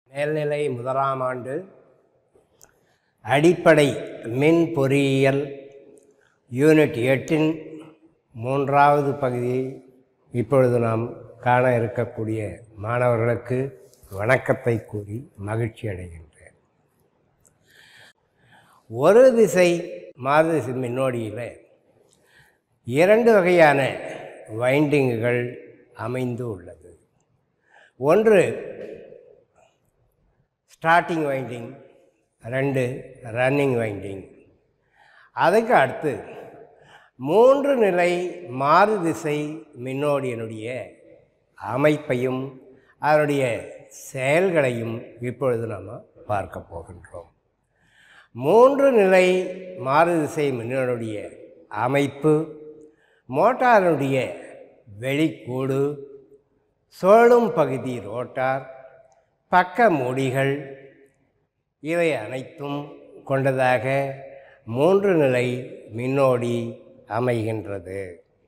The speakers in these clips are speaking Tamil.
மேல்நிலை முதலாம் ஆண்டு அடிப்படை மின் பொறியியல் யூனிட் எட்டின் மூன்றாவது பகுதியை இப்பொழுது நாம் காண இருக்கக்கூடிய மாணவர்களுக்கு வணக்கத்தை கூறி மகிழ்ச்சி அடைகின்றேன் ஒரு திசை மாறுதிசை மின்னோடியில் இரண்டு வகையான வைண்டிங்குகள் அமைந்து உள்ளது ஒன்று ஸ்டார்டிங் வைண்டிங் ரெண்டு ரன்னிங் வைண்டிங் அதுக்கு அடுத்து மூன்று நிலை மாறுதிசை மின்னோடியினுடைய அமைப்பையும் அதனுடைய செயல்களையும் இப்பொழுது நாம் பார்க்க போகின்றோம் மூன்று நிலை மாறுதிசை மின்னோடிய அமைப்பு மோட்டாருடைய வெளிக்கூடு சுழலும் பகுதி ரோட்டார் பக்க மூடிகள் இவை அனைத்தும் கொண்டதாக மூன்று நிலை மின்னோடி அமைகின்றது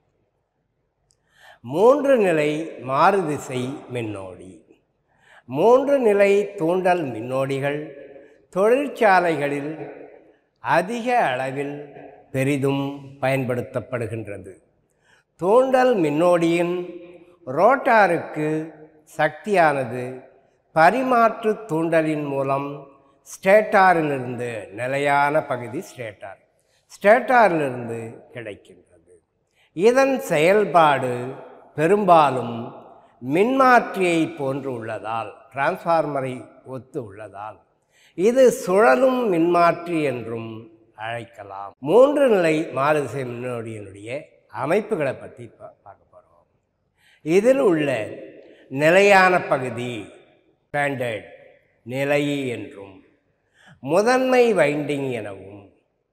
மூன்று நிலை மாறுதிசை மின்னோடி மூன்று நிலை தூண்டல் மின்னோடிகள் தொழிற்சாலைகளில் அதிக அளவில் பெரிதும் பயன்படுத்தப்படுகின்றது தூண்டல் மின்னோடியின் ரோட்டாருக்கு சக்தியானது பரிமாற்று தூண்டலின் மூலம் ஸ்டேட்டாரிலிருந்து நிலையான பகுதி ஸ்டேட்டார் ஸ்டேட்டாரிலிருந்து கிடைக்கின்றது இதன் செயல்பாடு பெரும்பாலும் மின்மாற்றியை போன்று உள்ளதால் டிரான்ஸ்ஃபார்மரை ஒத்து உள்ளதால் இது சுழலும் மின்மாற்றி என்றும் அழைக்கலாம் மூன்று நிலை மாறுதிசை மின்னோடியினுடைய அமைப்புகளை பற்றி இப்போ பார்க்க போகிறோம் இதில் உள்ள நிலையான பகுதி ஸ்டாண்டர்ட் நிலையி என்றும் முதன்மை வைண்டிங் எனவும்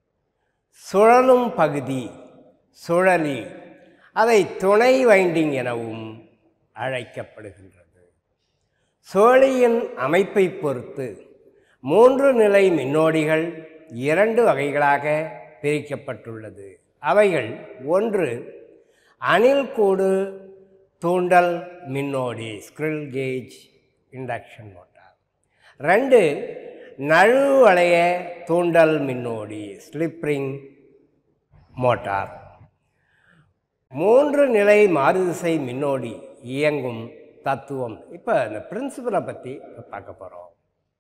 சுழலும் பகுதி சுழலி அதை துணை வைண்டிங் எனவும் அழைக்கப்படுகின்றது சோழியின் அமைப்பை பொறுத்து மூன்று நிலை மின்னோடிகள் இரண்டு வகைகளாக பிரிக்கப்பட்டுள்ளது அவைகள் ஒன்று அணில் கூடு தூண்டல் மின்னோடி ஸ்க்ரில் கேஜ் இண்டக்ஷன் மோட்டார் ரெண்டு நழுவளைய தூண்டல் மின்னோடி ஸ்லிப்ரிங் மோட்டார் மூன்று நிலை மாறுதிசை மின்னோடி இயங்கும் தத்துவம் இப்போ இந்த பிரின்சிபலை பற்றி பார்க்க போகிறோம்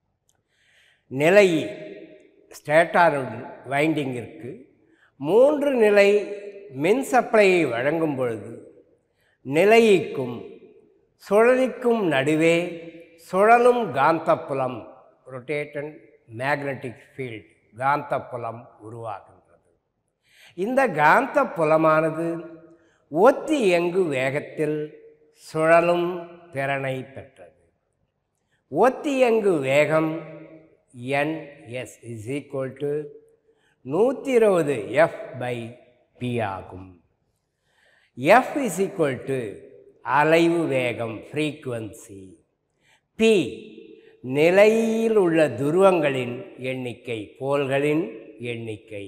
நிலை ஸ்டேட்டார் வைண்டிங்கிற்கு மூன்று நிலை மின் சப்ளையை வழங்கும் பொழுது நிலையிக்கும் சுழலிக்கும் நடுவே சுழலும் காந்தப்புலம் ரொட்டேட்டன் மேக்னட்டிக் ஃபீல்ட் காந்தப்புலம் உருவாகின்றது இந்த காந்த புலமானது ஒத்தி இயங்கு வேகத்தில் சுழலும் திறனை பெற்றது ஒத்தியங்கு வேகம் N S is equal to நூற்றி இருபது எஃப் பை பி ஆகும் எஃப் இஸ் ஈக்குவல் டு அலைவு வேகம் ஃப்ரீக்குவன்சி பி நிலையில் உள்ள துருவங்களின் எண்ணிக்கை போல்களின் எண்ணிக்கை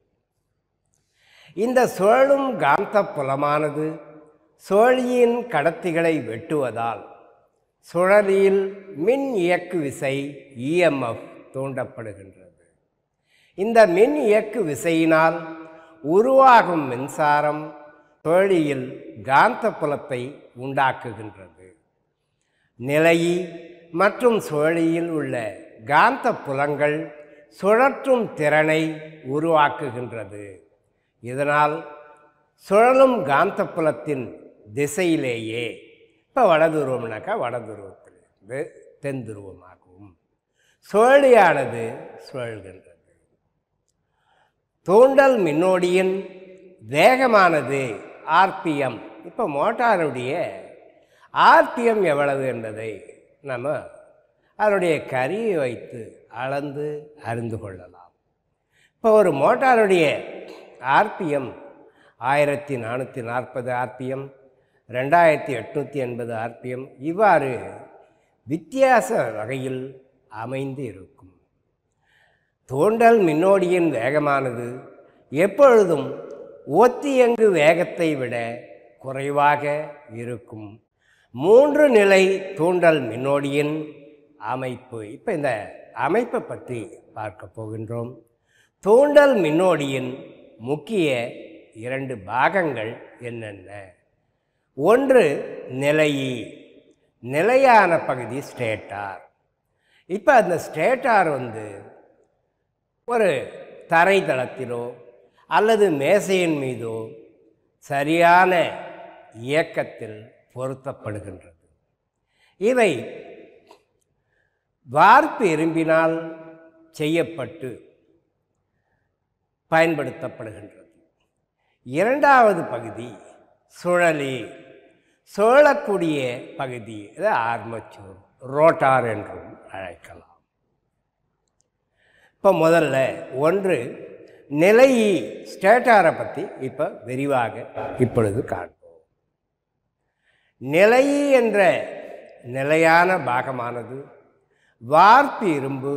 இந்த சுழலும் காந்த புலமானது சுழலியின் கடத்திகளை வெட்டுவதால் சுழலியில் மின் இயக்கு விசை இஎம்எஃப் தூண்டப்படுகின்றது இந்த மின் இயக்கு விசையினால் உருவாகும் மின்சாரம் சுழலியில் காந்த புலத்தை உண்டாக்குகின்றது நிலையி மற்றும் சுழலியில் உள்ள காந்த புலங்கள் சுழற்றும் திறனை உருவாக்குகின்றது இதனால் சுழலும் காந்த புலத்தின் திசையிலேயே இப்போ வடதுருவம்னாக்கா வடதுருவத்திலிருந்து தென் துருவமாகவும் சுழலியானது சுழல்கின்றது தூண்டல் மின்னோடியின் வேகமானது ஆர்பிஎம் இப்போ மோட்டாருடைய ஆர்பிஎம் எவ்வளவு என்பதை நம்ம அதனுடைய கருவியை வைத்து அளந்து அறிந்து கொள்ளலாம் இப்போ ஒரு மோட்டாருடைய ஆர்பிஎம் ஆயிரத்தி நானூற்றி நாற்பது ஆர்பிஎம் ரெண்டாயிரத்தி எட்நூற்றி எண்பது ஆர்பிஎம் இவ்வாறு வித்தியாச வகையில் அமைந்து இருக்கும் தூண்டல் மின்னோடியின் வேகமானது எப்பொழுதும் ஒத்தியங்கு வேகத்தை விட குறைவாக இருக்கும் மூன்று நிலை தூண்டல் மின்னோடியின் அமைப்பு இப்போ இந்த அமைப்பை பற்றி பார்க்க போகின்றோம் தூண்டல் மின்னோடியின் முக்கிய இரண்டு பாகங்கள் என்னென்ன ஒன்று நிலையி நிலையான பகுதி ஸ்டேட்டார் இப்போ அந்த ஸ்டேட்டார் வந்து ஒரு தரைதளத்திலோ அல்லது மேசையின் மீதோ சரியான இயக்கத்தில் பொருத்தப்படுகின்றது இவை வார்ப்பு இரும்பினால் செய்யப்பட்டு பயன்படுத்தப்படுகின்றது இரண்டாவது பகுதி சுழலி சுழலக்கூடிய பகுதி இது ஆர்மச்சூர் ரோட்டார் என்றும் அழைக்கலாம் இப்போ முதல்ல ஒன்று நிலையி ஸ்டேட்டாரை பற்றி இப்போ விரிவாக இப்பொழுது காண்போம் நிலையி என்ற நிலையான பாகமானது வார்ப்பு இரும்பு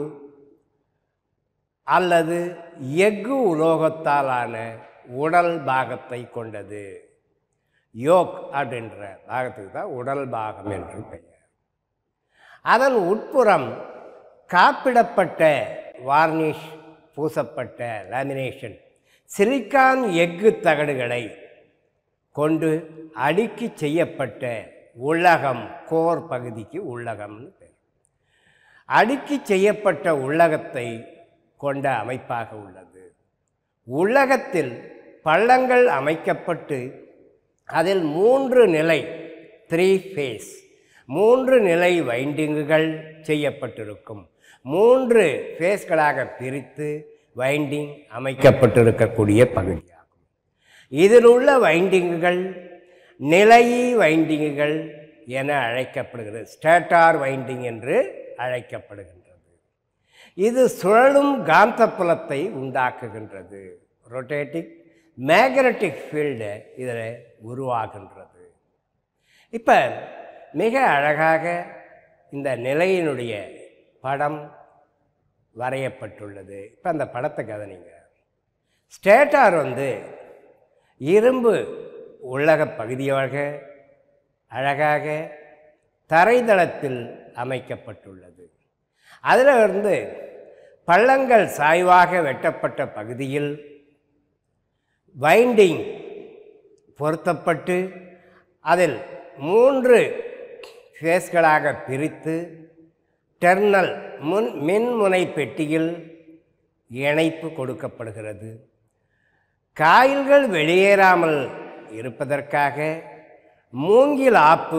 அல்லது எஃகு உலோகத்தாலான உடல் பாகத்தை கொண்டது யோக் அப்படின்ற பாகத்துக்கு தான் உடல் பாகம் என்று பெயர் அதன் உட்புறம் காப்பிடப்பட்ட வார்னிஷ் பூசப்பட்ட லேமினேஷன் சிலிக்கான் எஃகு தகடுகளை கொண்டு அடுக்கி செய்யப்பட்ட உள்ளகம் கோர் பகுதிக்கு உள்ளகம்னு பேர் அடுக்கி செய்யப்பட்ட உள்ளகத்தை கொண்ட அமைப்பாக உள்ளது உள்ளகத்தில் பள்ளங்கள் அமைக்கப்பட்டு அதில் மூன்று நிலை த்ரீ ஃபேஸ் மூன்று நிலை வைண்டிங்குகள் செய்யப்பட்டிருக்கும் மூன்று ஃபேஸ்களாக பிரித்து வைண்டிங் அமைக்கப்பட்டிருக்கக்கூடிய பகுதியாகும் இதில் உள்ள வைண்டிங்குகள் நிலையி வைண்டிங்குகள் என அழைக்கப்படுகிறது ஸ்டேட்டார் வைண்டிங் என்று அழைக்கப்படுகின்றது இது சுழலும் காந்தப்புலத்தை உண்டாக்குகின்றது ரொட்டேட்டிக் மேக்னட்டிக் ஃபீல்டு இதில் உருவாகின்றது இப்போ மிக அழகாக இந்த நிலையினுடைய படம் வரையப்பட்டுள்ளது இப்போ அந்த படத்தை கவனிங்க ஸ்டேட்டார் வந்து இரும்பு உள்ளக பகுதியாக அழகாக தரைதளத்தில் அமைக்கப்பட்டுள்ளது அதில் இருந்து பள்ளங்கள் சாய்வாக வெட்டப்பட்ட பகுதியில் வைண்டிங் பொருத்தப்பட்டு அதில் மூன்று ஃபேஸ்களாக பிரித்து டெர்னல் முன் மின்முனை பெட்டியில் இணைப்பு கொடுக்கப்படுகிறது காயில்கள் வெளியேறாமல் இருப்பதற்காக மூங்கில் ஆப்பு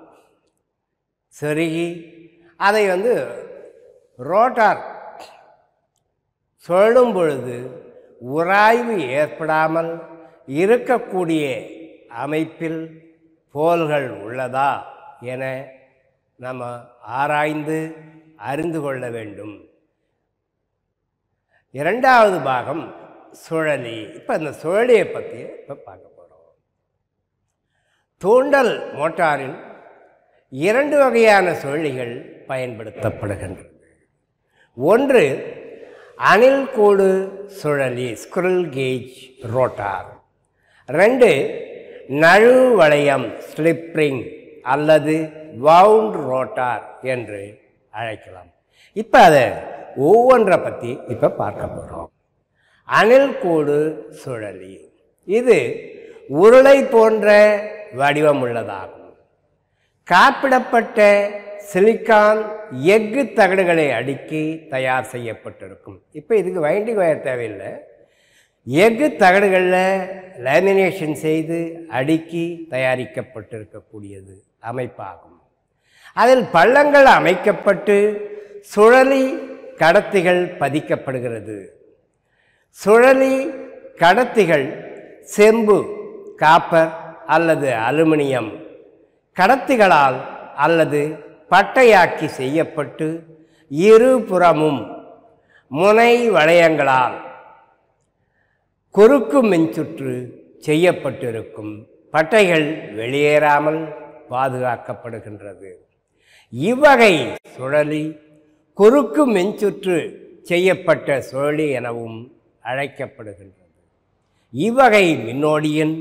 செருகி அதை வந்து ரோட்டார் சுழலும் பொழுது உராய்வு ஏற்படாமல் இருக்கக்கூடிய அமைப்பில் போல்கள் உள்ளதா என நம்ம ஆராய்ந்து அறிந்து கொள்ள வேண்டும் இரண்டாவது பாகம் சுழலி இப்போ இந்த சுழலியை பற்றி இப்போ பார்க்க போகிறோம் தூண்டல் மோட்டாரில் இரண்டு வகையான சுழலிகள் பயன்படுத்தப்படுகின்றது ஒன்று அணில் கூடு சுழலி ஸ்குரில் கேஜ் ரோட்டார் ரெண்டு நழு வளையம் ஸ்லிப்ரிங் அல்லது வவுண்ட் ரோட்டார் என்று அழைக்கலாம் இப்போ அதை ஒவ்வொன்றை பற்றி இப்போ பார்க்க போகிறோம் அணில் கூடு சுழலி இது உருளை போன்ற வடிவம் உள்ளதாகும் காப்பிடப்பட்ட சிலிக்கான் எஃகு தகடுகளை அடுக்கி தயார் செய்யப்பட்டிருக்கும் இப்போ இதுக்கு வைண்டிங் வயர் தேவையில்லை எஃகு தகடுகளில் லேமினேஷன் செய்து அடுக்கி தயாரிக்கப்பட்டிருக்கக்கூடியது அமைப்பாகும் அதில் பள்ளங்கள் அமைக்கப்பட்டு சுழலி கடத்திகள் பதிக்கப்படுகிறது சுழலி கடத்திகள் செம்பு காப்பர் அல்லது அலுமினியம் கடத்திகளால் அல்லது பட்டையாக்கி செய்யப்பட்டு இருபுறமும் முனை வளையங்களால் குறுக்கு மின்சுற்று செய்யப்பட்டிருக்கும் பட்டைகள் வெளியேறாமல் பாதுகாக்கப்படுகின்றது இவ்வகை சுழலி குறுக்கு மின்சுற்று செய்யப்பட்ட சுழலி எனவும் அழைக்கப்படுகின்றது இவ்வகை மின்னோடியின்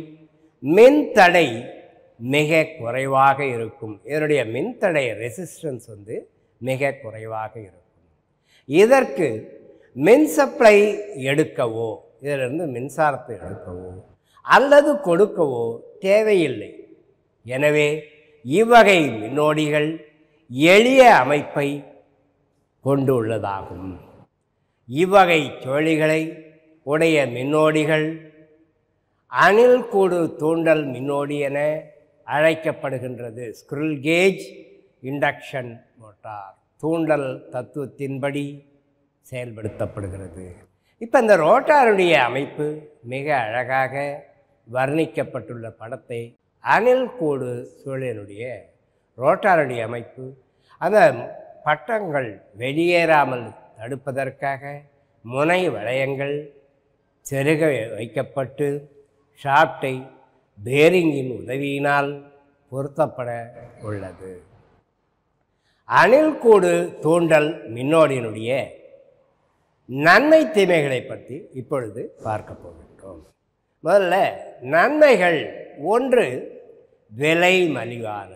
மின்தடை மிக குறைவாக இருக்கும் இதனுடைய மின்தடை ரெசிஸ்டன்ஸ் வந்து மிக குறைவாக இருக்கும் இதற்கு மின் சப்ளை எடுக்கவோ இதிலிருந்து மின்சாரத்தை எடுக்கவோ அல்லது கொடுக்கவோ தேவையில்லை எனவே இவ்வகை மின்னோடிகள் எளிய அமைப்பை கொண்டுள்ளதாகும் இவ்வகை சுழலிகளை உடைய மின்னோடிகள் அணில் கூடு தூண்டல் மின்னோடி என அழைக்கப்படுகின்றது ஸ்க்ரில் கேஜ் இண்டக்ஷன் மோட்டார் தூண்டல் தத்துவத்தின்படி செயல்படுத்தப்படுகிறது இப்போ இந்த ரோட்டாருடைய அமைப்பு மிக அழகாக வர்ணிக்கப்பட்டுள்ள படத்தை அணில் கூடு சூழலுடைய ரோட்டாருடைய அமைப்பு அந்த பட்டங்கள் வெளியேறாமல் தடுப்பதற்காக முனை வளையங்கள் செருக வைக்கப்பட்டு ஷாப்டை பேரிங்கின் உதவியினால் பொருத்தப்பட உள்ளது அணில் கூடு தூண்டல் மின்னோடியினுடைய நன்மை தீமைகளை பற்றி இப்பொழுது பார்க்க போகின்றோம் முதல்ல நன்மைகள் ஒன்று விலை மலிவானது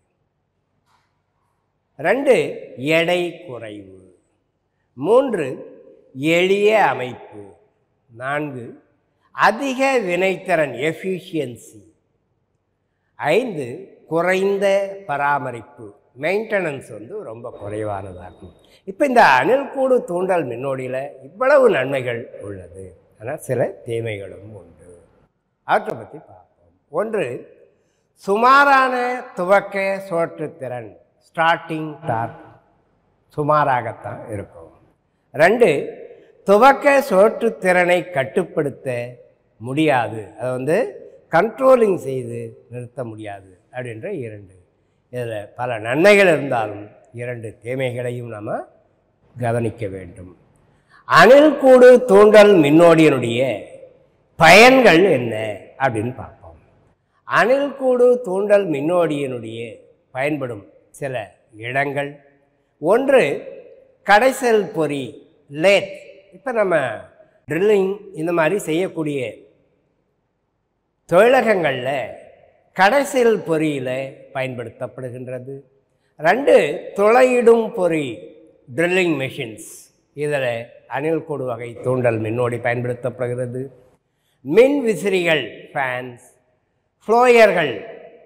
ரெண்டு எடை குறைவு மூன்று எளிய அமைப்பு நான்கு அதிக வினைத்திறன் எஃபிஷியன்சி ஐந்து குறைந்த பராமரிப்பு மெயின்டெனன்ஸ் வந்து ரொம்ப குறைவானதாகும் இப்போ இந்த அணில் கூடு தூண்டல் மின்னோடியில் இவ்வளவு நன்மைகள் உள்ளது ஆனால் சில தீமைகளும் உண்டு அவற்றை பற்றி பார்ப்போம் ஒன்று சுமாரான துவக்க சோற்றுத்திறன் ஸ்டார்டிங் டார்க் சுமாராகத்தான் இருக்கும் ரெண்டு துவக்க சோற்றுத்திறனை கட்டுப்படுத்த முடியாது அதை வந்து கண்ட்ரோலிங் செய்து நிறுத்த முடியாது அப்படின்ற இரண்டு இதில் பல நன்மைகள் இருந்தாலும் இரண்டு தீமைகளையும் நாம் கவனிக்க வேண்டும் அணில் கூடு தூண்டல் மின்னோடியினுடைய பயன்கள் என்ன அப்படின்னு பார்ப்போம் அணில் கூடு தூண்டல் மின்னோடியினுடைய பயன்படும் சில இடங்கள் ஒன்று கடைசல் பொறி லேத் இப்போ நம்ம ட்ரில்லிங் இந்த மாதிரி செய்யக்கூடிய தொழிலகங்களில் கடைசல் பொறியில் பயன்படுத்தப்படுகின்றது ரெண்டு துளையிடும் பொறி ட்ரில்லிங் மெஷின்ஸ் இதில் அணில் கூடு வகை தூண்டல் மின்னோடி பயன்படுத்தப்படுகிறது மின் விசிறிகள் ஃபேன்ஸ் ஃப்ளோயர்கள்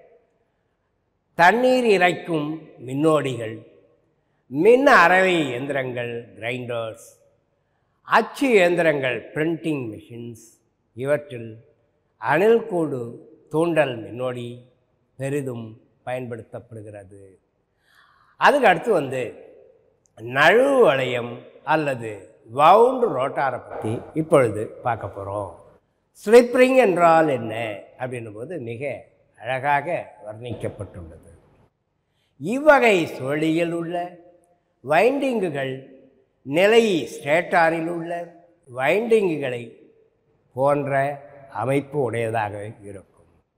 தண்ணீர் இறைக்கும் மின்னோடிகள் மின் அறவை இயந்திரங்கள் கிரைண்டர்ஸ் அச்சு இயந்திரங்கள் பிரிண்டிங் மிஷின்ஸ் இவற்றில் அணில் கூடு தூண்டல் மின்னோடி பெரிதும் பயன்படுத்தப்படுகிறது அதுக்கு அடுத்து வந்து நழுவு வளையம் அல்லது வவுண்டு ரோட்டாரை பற்றி இப்பொழுது பார்க்க போகிறோம் ஸ்லிப்ரிங் என்றால் என்ன அப்படின்னும் போது மிக அழகாக வர்ணிக்கப்பட்டுள்ளது இவ்வகை சுழலியில் உள்ள வைண்டிங்குகள் நிலை ஸ்டேட்டாரில் உள்ள வைண்டிங்குகளை போன்ற அமைப்பு உடையதாக இருக்கும்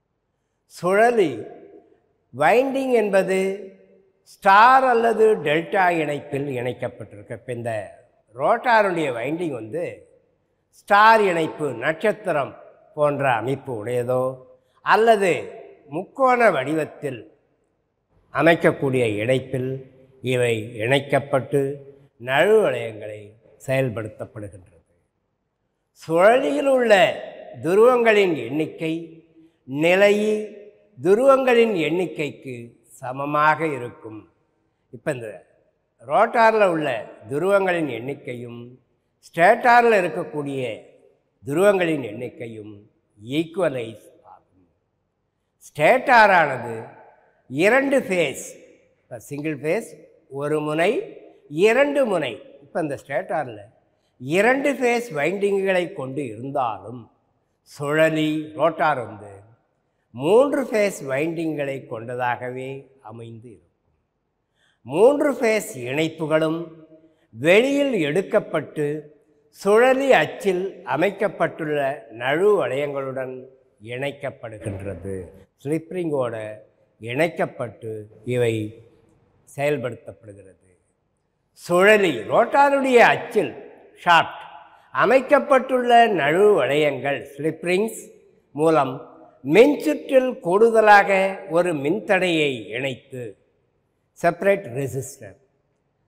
சுழலி வைண்டிங் என்பது ஸ்டார் அல்லது டெல்டா இணைப்பில் இணைக்கப்பட்டிருக்கு இப்போ இந்த ரோட்டாருடைய வைண்டிங் வந்து ஸ்டார் இணைப்பு நட்சத்திரம் போன்ற அமைப்பு உடையதோ அல்லது முக்கோண வடிவத்தில் அமைக்கக்கூடிய இணைப்பில் இவை இணைக்கப்பட்டு நழுவலயங்களை செயல்படுத்தப்படுகின்றது சுழலியில் உள்ள துருவங்களின் எண்ணிக்கை நிலையி துருவங்களின் எண்ணிக்கைக்கு சமமாக இருக்கும் இப்போ இந்த ரோட்டாரில் உள்ள துருவங்களின் எண்ணிக்கையும் ஸ்டேட்டாரில் இருக்கக்கூடிய துருவங்களின் எண்ணிக்கையும் ஈக்குவலைஸ் ஆகும் ஸ்டேட்டாரானது இரண்டு ஃபேஸ் இப்போ சிங்கிள் ஃபேஸ் ஒரு முனை இரண்டு முனை இப்போ இந்த ஸ்டேட்டாரில் இரண்டு ஃபேஸ் வைண்டிங்குகளை கொண்டு இருந்தாலும் சுழலி ரோட்டார் வந்து மூன்று ஃபேஸ் வைண்டிங்களை கொண்டதாகவே அமைந்து இருக்கும் மூன்று ஃபேஸ் இணைப்புகளும் வெளியில் எடுக்கப்பட்டு சுழலி அச்சில் அமைக்கப்பட்டுள்ள நழு வளையங்களுடன் இணைக்கப்படுகின்றது ஸ்லிப்ரிங்கோட இணைக்கப்பட்டு இவை செயல்படுத்தப்படுகிறது சுழலி ரோட்டாருடைய அச்சில் ஷாப்ட் அமைக்கப்பட்டுள்ள நழு வளையங்கள் ஸ்லிப்ரிங்ஸ் மூலம் மின்சுற்றில் கூடுதலாக ஒரு மின்தடையை இணைத்து செப்பரேட் ரெசிஸ்டர்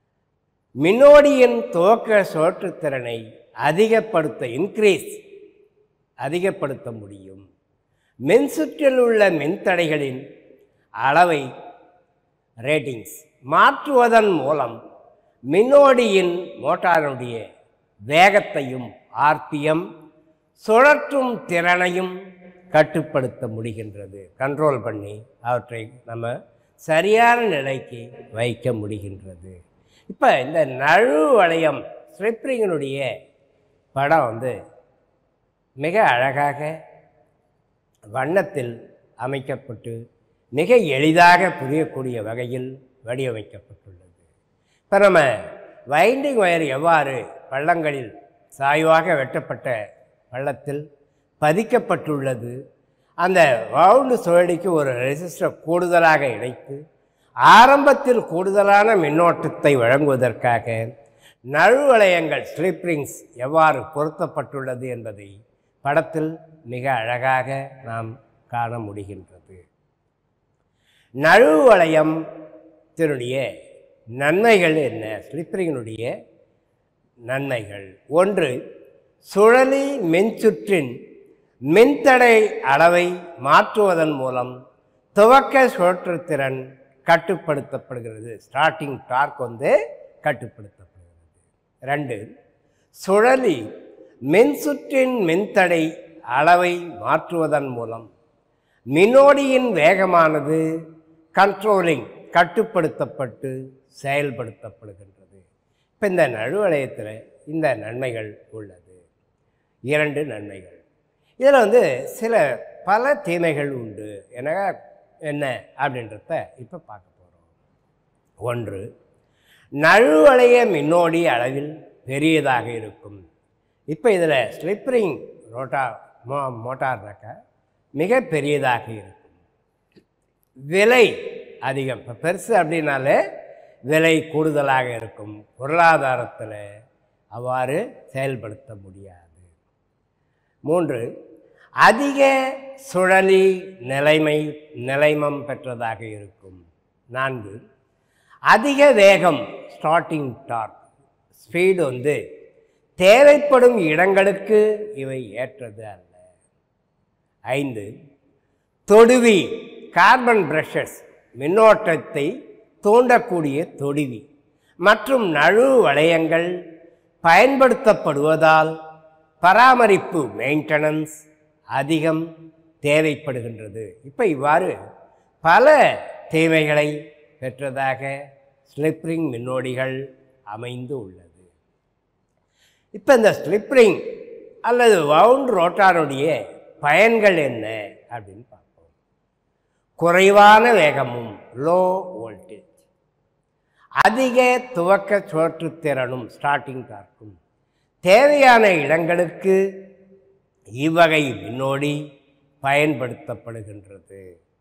மின்னோடியின் துவக்க சோற்றுத்திறனை அதிகப்படுத்த இன்க்ரீஸ் அதிகப்படுத்த முடியும் மின்சுற்றில் உள்ள மின்தடைகளின் அளவை ரேட்டிங்ஸ் மாற்றுவதன் மூலம் மின்னோடியின் மோட்டாருடைய வேகத்தையும் ஆர்பிஎம் சுழற்றும் திறனையும் கட்டுப்படுத்த முடிகின்றது கண்ட்ரோல் பண்ணி அவற்றை நம்ம சரியான நிலைக்கு வைக்க முடிகின்றது இப்போ இந்த நழு வளையம் ஸ்லிப்ரிங்கினுடைய படம் வந்து மிக அழகாக வண்ணத்தில் அமைக்கப்பட்டு மிக எளிதாக புரியக்கூடிய வகையில் வடிவமைக்கப்பட்டுள்ளது இப்போ நம்ம வைண்டிங் ஒயர் எவ்வாறு பள்ளங்களில் சாய்வாக வெட்டப்பட்ட பள்ளத்தில் பதிக்கப்பட்டுள்ளது அந்த வவுண்டு சுழடிக்கு ஒரு ரெசிஸ்டர் கூடுதலாக இணைத்து ஆரம்பத்தில் கூடுதலான மின்னோட்டத்தை வழங்குவதற்காக நழுவளையங்கள் ஸ்லிப்ரிங்ஸ் எவ்வாறு பொருத்தப்பட்டுள்ளது என்பதை படத்தில் மிக அழகாக நாம் காண முடிகின்றது நழுவளையத்தினுடைய நன்மைகள் என்ன ஸ்லிப்பரிங்கினுடைய நன்மைகள் ஒன்று சுழலி மின்சுற்றின் மின்தடை அளவை மாற்றுவதன் மூலம் துவக்க சுழற்றுத்திறன் கட்டுப்படுத்தப்படுகிறது ஸ்டார்டிங் டார்க் வந்து கட்டுப்படுத்தப்படுகிறது ரெண்டு சுழலி மின்சுற்றின் மின்தடை அளவை மாற்றுவதன் மூலம் மின்னோடியின் வேகமானது கண்ட்ரோலிங் கட்டுப்படுத்தப்பட்டு செயல்படுத்தப்படுகின்றது இப்போ இந்த நடுவளையத்தில் இந்த நன்மைகள் உள்ளது இரண்டு நன்மைகள் இதில் வந்து சில பல தீமைகள் உண்டு என என்ன அப்படின்றத இப்போ பார்க்க போகிறோம் ஒன்று நழுவளைய மின்னோடி அளவில் பெரியதாக இருக்கும் இப்போ இதில் ஸ்லிப்பரிங் ரோட்டா மோ மோட்டார்னாக்கா மிக பெரியதாக இருக்கும் விலை அதிகம் இப்போ பெருசு அப்படின்னாலே விலை கூடுதலாக இருக்கும் பொருளாதாரத்தில் அவ்வாறு செயல்படுத்த முடியாது மூன்று அதிக சுழலி நிலைமை நிலைமம் பெற்றதாக இருக்கும் நான்கு அதிக வேகம் ஸ்டார்டிங் டார்க் ஸ்பீடு வந்து தேவைப்படும் இடங்களுக்கு இவை ஏற்றது அல்ல ஐந்து தொடுவி கார்பன் பிரஷஸ் மின்னோட்டத்தை தூண்டக்கூடிய தொடுவி மற்றும் நழு வளையங்கள் பயன்படுத்தப்படுவதால் பராமரிப்பு மெயின்டெனன்ஸ் அதிகம் தேவைப்படுகின்றது இப்போ இவ்வாறு பல தேவைகளை பெற்றதாக ஸ்லிப்ரிங் மின்னோடிகள் அமைந்து உள்ளது இப்போ இந்த ஸ்லிப்ரிங் அல்லது வவுண்ட் ரோட்டாருடைய பயன்கள் என்ன அப்படின்னு பார்ப்போம் குறைவான வேகமும் லோ வோல்டேஜ் அதிக துவக்க சுழற்றுத்திறனும் ஸ்டார்டிங் டார்க்கும் தேவையான இடங்களுக்கு இவ்வகை மின்னோடி பயன்படுத்தப்படுகின்றது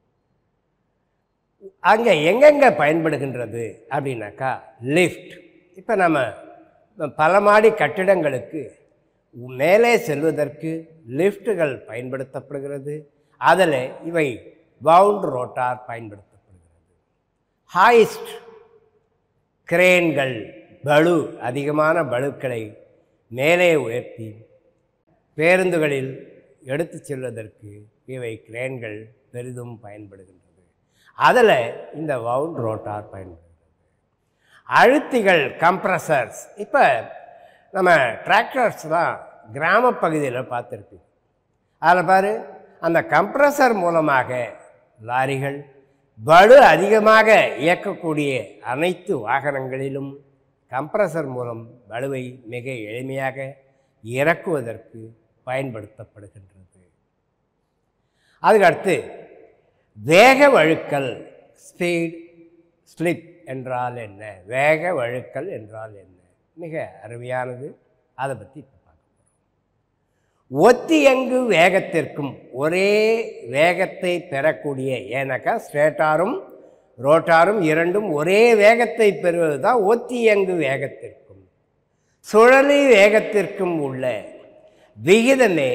அங்கே எங்கெங்கே பயன்படுகின்றது அப்படின்னாக்கா லிஃப்ட் இப்போ நம்ம பல மாடி கட்டிடங்களுக்கு மேலே செல்வதற்கு லிஃப்ட்டுகள் பயன்படுத்தப்படுகிறது அதில் இவை பவுண்ட் ரோட்டார் பயன்படுத்தப்படுகிறது ஹாயிஸ்ட் கிரேன்கள் பளு அதிகமான பளுக்களை மேலே உயர்த்தி பேருந்துகளில் எடுத்து செல்வதற்கு இவை கிரேன்கள் பெரிதும் பயன்படுகின்றது அதில் இந்த வவுண்ட் ரோட்டார் பயன்படுகிறது அழுத்திகள் கம்ப்ரஸர்ஸ் இப்போ நம்ம டிராக்டர்ஸ்லாம் கிராம பகுதியில் பார்த்துருப்பீங்க அதில் பாரு அந்த கம்ப்ரஸர் மூலமாக லாரிகள் பளு அதிகமாக இயக்கக்கூடிய அனைத்து வாகனங்களிலும் கம்ப்ரஸர் மூலம் பளுவை மிக எளிமையாக இறக்குவதற்கு பயன்படுத்தப்படுகின்றது அதுக்கடுத்து வேக வழுக்கல் ஸ்பீட் ஸ்லிப் என்றால் என்ன வேக வழுக்கல் என்றால் என்ன மிக அருமையானது அதை பற்றி இப்போ பார்க்க போகிறோம் ஒத்தியங்கு வேகத்திற்கும் ஒரே வேகத்தை பெறக்கூடிய ஏன்னாக்கா ஸ்ட்ரேட்டாரும் ரோட்டாரும் இரண்டும் ஒரே வேகத்தை பெறுவது தான் ஒத்தியங்கு வேகத்திற்கும் சுழலி வேகத்திற்கும் உள்ள விகிதமே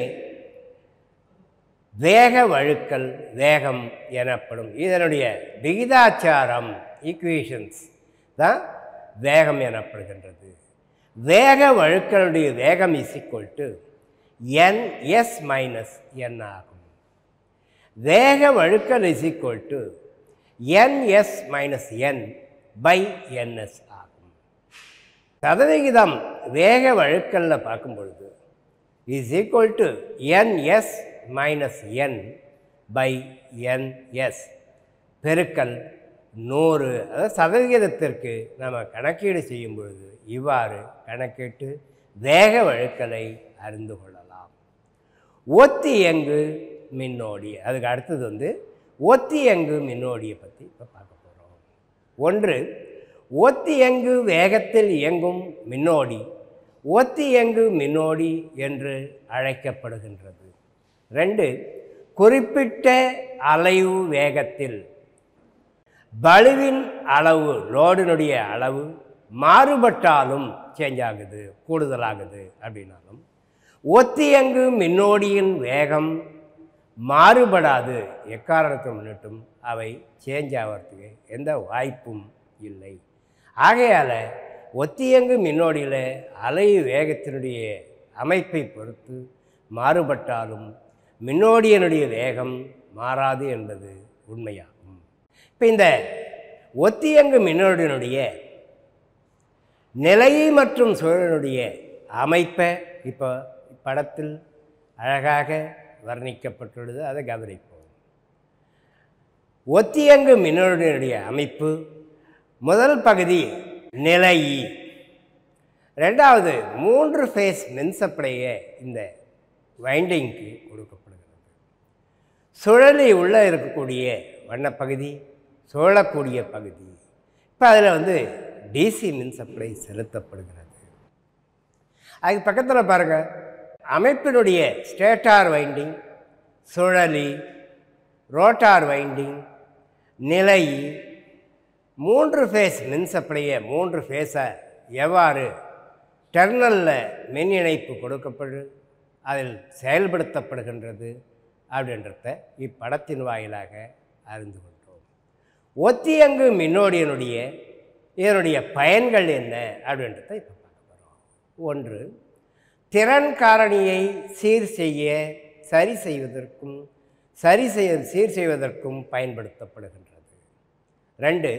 வேக வழுக்கல் வேகம் எனப்படும் இதனுடைய விகிதாச்சாரம் ஈக்குவேஷன்ஸ் தான் வேகம் எனப்படுகின்றது வேக வழுக்களுடைய வேகம் is equal to N S minus N ஆகும் வேக வழுக்கல் is equal to NS minus N by NS ஆகும் சதவிகிதம் வேக வழுக்கல்ல பார்க்கும் பொழுது is equal to NS minus N by NS பெருக்கல் நூறு அதாவது சதவிகிதத்திற்கு நம்ம கணக்கீடு செய்யும் பொழுது இவ்வாறு கணக்கிட்டு வேக வழுக்கலை அறிந்து கொள்ளலாம் ஒத்தியங்கு மின்னோடி அதுக்கு அடுத்தது வந்து ஒத்தியங்கு மின்னோடியை பற்றி இப்போ பார்க்க போகிறோம் ஒன்று ஒத்தியங்கு வேகத்தில் இயங்கும் மின்னோடி ஒத்தியங்கு மின்னோடி என்று அழைக்கப்படுகின்றது ரெண்டு குறிப்பிட்ட அலைவு வேகத்தில் பளுவின் அளவு லோடினுடைய அளவு மாறுபட்டாலும் சேஞ்ச் ஆகுது கூடுதலாகுது அப்படின்னாலும் ஒத்தியங்கு மின்னோடியின் வேகம் மாறுபடாது எக்காரணத்தை முன்னிட்டும் அவை சேஞ்ச் ஆகிறதுக்கு எந்த வாய்ப்பும் இல்லை ஆகையால் ஒத்தியங்கு மின்னோடியில் அலை வேகத்தினுடைய அமைப்பை பொறுத்து மாறுபட்டாலும் மின்னோடியனுடைய வேகம் மாறாது என்பது உண்மையாகும் இப்போ இந்த ஒத்தியங்கு மின்னோடியினுடைய நிலை மற்றும் சூழலுடைய அமைப்பை இப்போ படத்தில் அழகாக வர்ணிக்கப்பட்டுள்ளது அதை கவனிப்போம் ஒத்தியங்கு மின்னோடியினுடைய அமைப்பு முதல் பகுதி நிலையி ரெண்டாவது மூன்று ஃபேஸ் மின்சப்ளையை இந்த வைண்டிங்க்கு கொடுக்கப்படுகிறது சுழலி உள்ளே இருக்கக்கூடிய வண்ணப்பகுதி சுழலக்கூடிய பகுதி இப்போ அதில் வந்து டிசி மின் சப்ளை செலுத்தப்படுகிறது அதுக்கு பக்கத்தில் பாருங்கள் அமைப்பினுடைய ஸ்டேட்டார் வைண்டிங் சுழலி ரோட்டார் வைண்டிங் நிலை மூன்று ஃபேஸ் மின் சப்ளையை மூன்று ஃபேஸை எவ்வாறு டெர்னலில் மின் இணைப்பு கொடுக்கப்படு அதில் செயல்படுத்தப்படுகின்றது அப்படின்றத இப்படத்தின் வாயிலாக அறிந்து கொண்டோம் ஒத்தியங்கு மின்னோடியனுடைய இதனுடைய பயன்கள் என்ன அப்படின்றத இப்போ பார்க்க போகிறோம் ஒன்று திறன் காரணியை சீர் செய்ய சரி செய்வதற்கும் சரி செய்ய சீர் செய்வதற்கும் பயன்படுத்தப்படுகின்றது ரெண்டு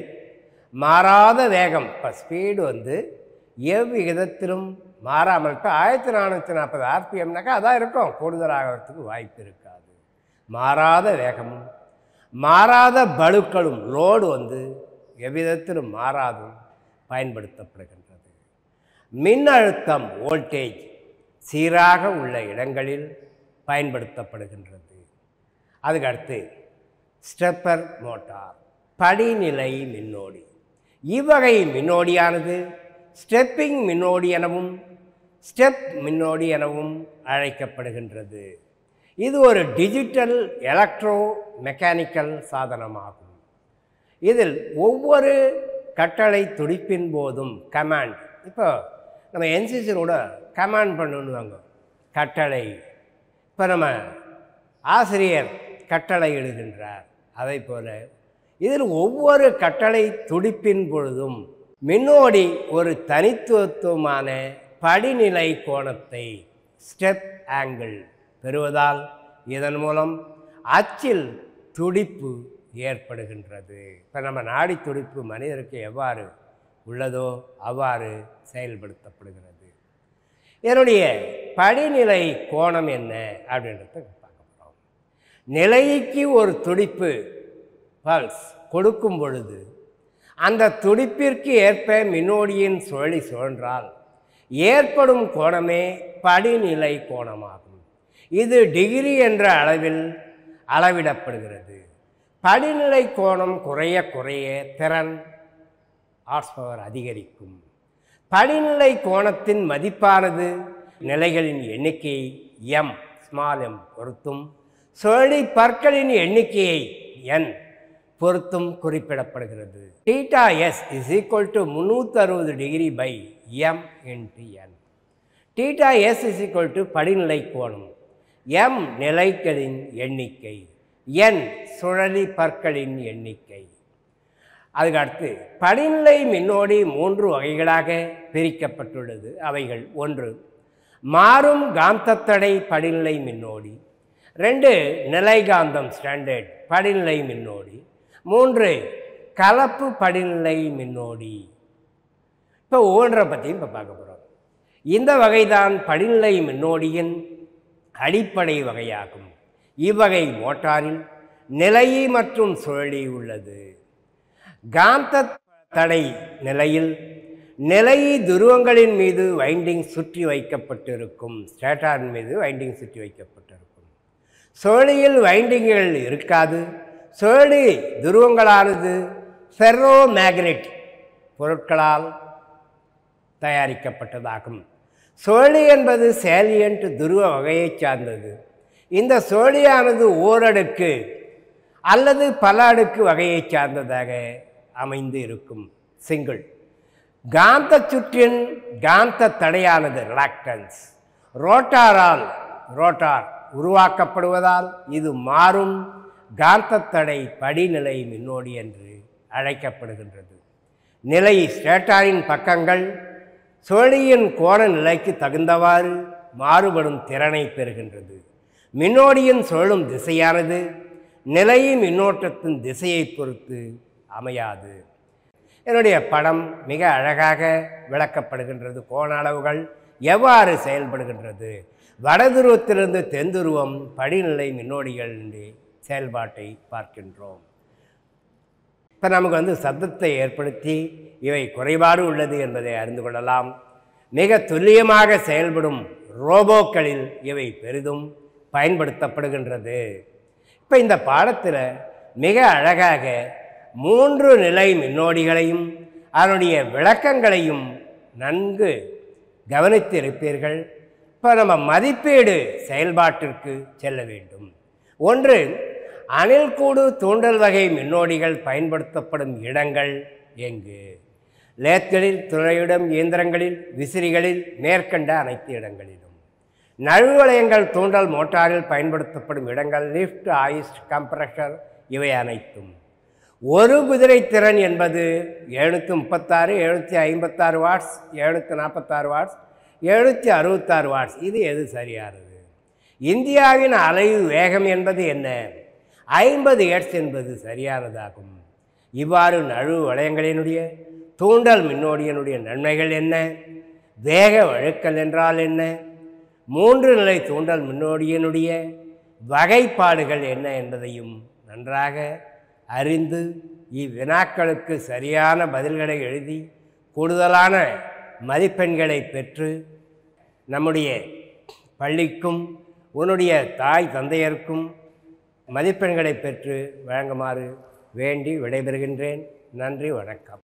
மாறாத வேகம் இப்போ ஸ்பீடு வந்து எவ்விகிதத்திலும் மாறாமல் இப்போ ஆயிரத்தி நானூற்றி நாற்பது ஆர்பிஎம்னாக்கா அதான் இருக்கும் கூடுதலாகிறதுக்கு வாய்ப்பு இருக்காது மாறாத வேகமும் மாறாத பளுக்களும் லோடு வந்து எவ்விதத்திலும் மாறாதும் பயன்படுத்தப்படுகின்றது மின்னழுத்தம் வோல்டேஜ் சீராக உள்ள இடங்களில் பயன்படுத்தப்படுகின்றது அதுக்கு அடுத்து ஸ்டெப்பர் மோட்டார் படிநிலை மின்னோடி இவ்வகை மின்னோடியானது ஸ்டெப்பிங் மின்னோடி எனவும் ஸ்டெப் மின்னோடி எனவும் அழைக்கப்படுகின்றது இது ஒரு டிஜிட்டல் எலக்ட்ரோ மெக்கானிக்கல் சாதனமாகும் இதில் ஒவ்வொரு கட்டளை துடிப்பின் போதும் கமாண்ட் இப்போ நம்ம என்சிசியில் கூட கமாண்ட் பண்ணுவாங்க கட்டளை இப்போ நம்ம ஆசிரியர் கட்டளை இடுகின்றார் அதை போல இதில் ஒவ்வொரு கட்டளை துடிப்பின் பொழுதும் மின்னோடி ஒரு தனித்துவத்துவமான படிநிலை கோணத்தை ஸ்டெப் ஆங்கிள் பெறுவதால் இதன் மூலம் அச்சில் துடிப்பு ஏற்படுகின்றது இப்போ நம்ம நாடி துடிப்பு மனிதருக்கு எவ்வாறு உள்ளதோ அவ்வாறு செயல்படுத்தப்படுகிறது இதனுடைய படிநிலை கோணம் என்ன அப்படின்றத பார்க்க போகிறோம் நிலைக்கு ஒரு துடிப்பு பல்ஸ் கொடுக்கும் பொழுது அந்த துடிப்பிற்கு ஏற்ப மின்னோடியின் சுழலி சுழன்றால் ஏற்படும் கோணமே படிநிலை கோணமாகும் இது டிகிரி என்ற அளவில் அளவிடப்படுகிறது படிநிலை கோணம் குறைய குறைய திறன் ஹார்ஸ் பவர் அதிகரிக்கும் படிநிலை கோணத்தின் மதிப்பானது நிலைகளின் எண்ணிக்கையை எம் ஸ்மால் எம் பொறுத்தும் சுழலி பற்களின் எண்ணிக்கையை என் பொருத்தும் குறிப்பிடப்படுகிறது theta S is equal to முந்நூற்றி அறுபது degree by M into N theta S is equal to படிநிலை கோணம் எம் நிலைகளின் எண்ணிக்கை என் சுழலி பற்களின் எண்ணிக்கை அதுக்கு அடுத்து படிநிலை மின்னோடி மூன்று வகைகளாக பிரிக்கப்பட்டுள்ளது அவைகள் ஒன்று மாறும் காந்தத்தடை படிநிலை மின்னோடி ரெண்டு நிலைகாந்தம் ஸ்டாண்டர்ட் படிநிலை மின்னோடி மூன்று கலப்பு படிநிலை மின்னோடி இப்போ ஒவ்வொன்றை பற்றியும் இப்போ பார்க்க போகிறோம் இந்த வகைதான் படிநிலை மின்னோடியின் அடிப்படை வகையாகும் இவ்வகை மோட்டாரில் நிலையி மற்றும் சுழலி உள்ளது காந்த தடை நிலையில் நிலையி துருவங்களின் மீது வைண்டிங் சுற்றி வைக்கப்பட்டிருக்கும் ஸ்டேட்டாரின் மீது வைண்டிங் சுற்றி வைக்கப்பட்டிருக்கும் சுழலியில் வைண்டிங்குகள் இருக்காது சுழலி துருவங்களானது ஃபெர்ரோ மேக்னெட் பொருட்களால் தயாரிக்கப்பட்டதாகும் சுழலி என்பது சேலியன்ட் துருவ வகையைச் சார்ந்தது இந்த சுழலியானது ஓரடுக்கு அல்லது பல அடுக்கு வகையைச் சார்ந்ததாக அமைந்து இருக்கும் சிங்கிள் காந்த சுற்றின் காந்த தடையானது ரிலாக்டன்ஸ் ரோட்டாரால் ரோட்டார் உருவாக்கப்படுவதால் இது மாறும் காந்த தடை படிநிலை மின்னோடி என்று அழைக்கப்படுகின்றது நிலை ஸ்டேட்டாரின் பக்கங்கள் சுழலியின் கோண நிலைக்கு தகுந்தவாறு மாறுபடும் திறனை பெறுகின்றது மின்னோடியின் சுழலும் திசையானது நிலை மின்னோட்டத்தின் திசையை பொறுத்து அமையாது என்னுடைய படம் மிக அழகாக விளக்கப்படுகின்றது கோண அளவுகள் எவ்வாறு செயல்படுகின்றது வடதுருவத்திலிருந்து தென்துருவம் படிநிலை மின்னோடிகள் செயல்பாட்டை பார்க்கின்றோம் இப்போ நமக்கு வந்து சத்தத்தை ஏற்படுத்தி இவை குறைபாடு உள்ளது என்பதை அறிந்து கொள்ளலாம் மிக துல்லியமாக செயல்படும் ரோபோக்களில் இவை பெரிதும் பயன்படுத்தப்படுகின்றது இப்போ இந்த பாடத்தில் மிக அழகாக மூன்று நிலை மின்னோடிகளையும் அதனுடைய விளக்கங்களையும் நன்கு கவனித்திருப்பீர்கள் இப்போ நம்ம மதிப்பீடு செயல்பாட்டிற்கு செல்ல வேண்டும் ஒன்று அணில்கூடு தூண்டல் வகை மின்னோடிகள் பயன்படுத்தப்படும் இடங்கள் எங்கு லேத்களில் துணையிடம் இயந்திரங்களில் விசிறிகளில் மேற்கண்ட அனைத்து இடங்களிலும் நழுவலயங்கள் தூண்டல் மோட்டாரில் பயன்படுத்தப்படும் இடங்கள் லிஃப்ட் ஆயிஸ்ட் கம்ப்ரஷர் இவை அனைத்தும் ஒரு குதிரை திறன் என்பது எழுநூற்றி முப்பத்தாறு எழுநூற்றி ஐம்பத்தாறு வாட்ஸ் எழுநூற்றி நாற்பத்தாறு வாட்ஸ் எழுநூற்றி அறுபத்தாறு வாட்ஸ் இது எது சரியானது இந்தியாவின் அலைவு வேகம் என்பது என்ன ஐம்பது ஹெர்ட்ஸ் என்பது சரியானதாகும் இவ்வாறு நழுவு வளையங்களினுடைய தூண்டல் மின்னோடியினுடைய நன்மைகள் என்ன வேக வழுக்கல் என்றால் என்ன மூன்று நிலை தூண்டல் மின்னோடியினுடைய வகைப்பாடுகள் என்ன என்பதையும் நன்றாக அறிந்து இவ்வினாக்களுக்கு சரியான பதில்களை எழுதி கூடுதலான மதிப்பெண்களை பெற்று நம்முடைய பள்ளிக்கும் உன்னுடைய தாய் தந்தையருக்கும் மதிப்பெண்களை பெற்று வழங்குமாறு வேண்டி விடைபெறுகின்றேன் நன்றி வணக்கம்